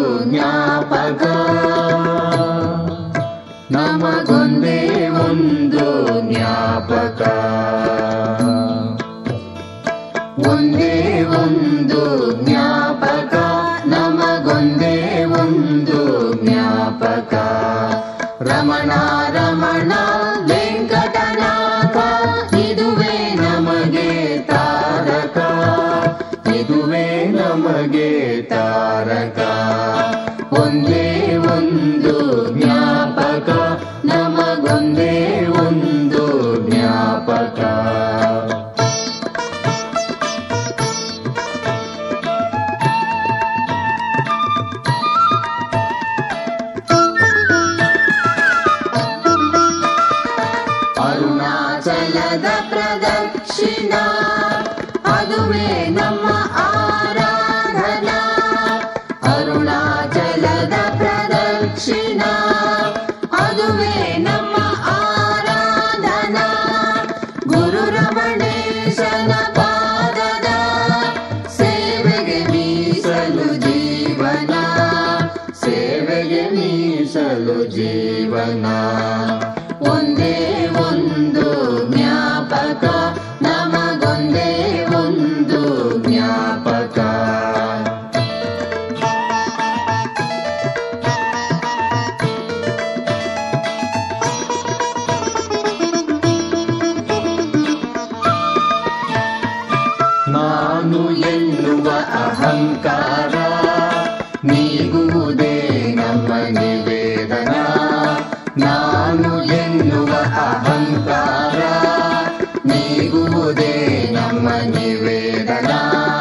ಜ್ಞಾಪಕ ನಮಗೊಂದೇ ಒಂದು ಜ್ಞಾಪಕ ಒಂದೇ ಒಂದು ಜ್ಞಾಪಕ ನಮಗೊಂದೇ ಒಂದು ಜ್ಞಾಪಕ ರಮಣ ರಮಣ ವೆಂಕಟನಾಥ ಇದುವೇ ನಮಗೆ ತಾರಕ ಇದುವೇ ನಮಗೆ ತಾರಕ ಒಂದೇ ಒಂದು ಜ್ಞಾಪಕ ನಮಗೊಂದೇ ಒಂದು ಜ್ಞಾಪಕ ಅರುಣಾಚಲದ ಪ್ರದಕ್ಷಿಣ ಅದುವೇ ನಮ್ಮ ಆರಾಧನಾ ಅರುಣಾಚಲದ ಪ್ರದಕ್ಷಿಣ ಅದುವೇ ನಮ್ಮ ಆರಾಧನಾ ಗುರು ರಮಣೇಶನ ಪಾದದ ಸೇವೆಗೆ ಮೀಸಲು ಜೀವನ ಸೇವೆಗೆ ಮೀಸಲು ಜೀವನ ಒಂದೇ ಒಂದು ಜ್ಞಾಪಕ ನಮಗೊಂದೇ ಒಂದು ಜ್ಞಾಪಕ ನಾನು ಎನ್ನುವ ಅಹಂಕಾರ ನೀಗುವುದೇ ನಮ್ಮ ನಿವೇದನ ನಾನು ಎನ್ನುವ ಅಹಂಕಾರ ನೀಗುವುದೇ ನಮ್ಮ ನಿವೇದನ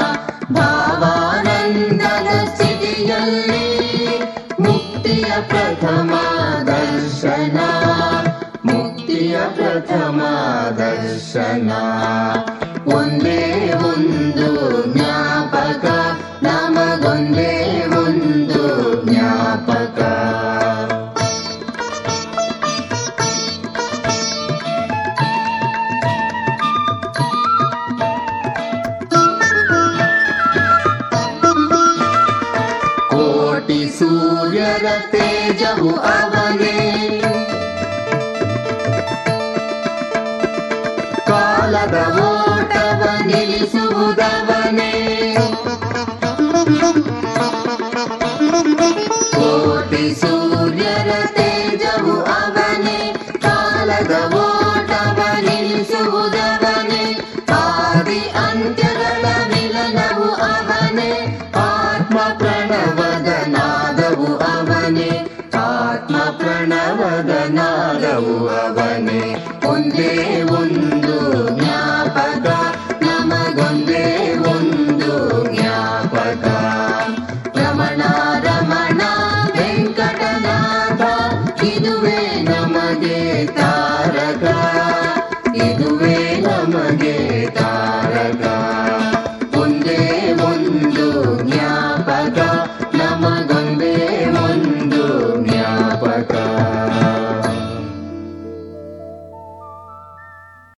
ಭಾವಾನಂದದ ಸ್ಥಿತಿಯಲ್ಲಿ ಮುಕ್ತಿಯ ಪ್ರಥಮ ದರ್ಶನ ಮುಕ್ತಿಯ ಪ್ರಥಮ ದರ್ಶನ ಒಂದೇ ಒಂದು ಜ್ಞಾಪಕ ನಮಗೊಂದೇ ಒಂದು ಜ್ಞಾಪಕ ಕೋಟಿ ಸೂರ್ಯರ ತೇಜವು ಅವನೇ ಕಾಲದ ಓಟವ ನಿಲ್ಲಿಸುವುದವನೇ ಕೋಟಿ ಸೂರ್ಯರ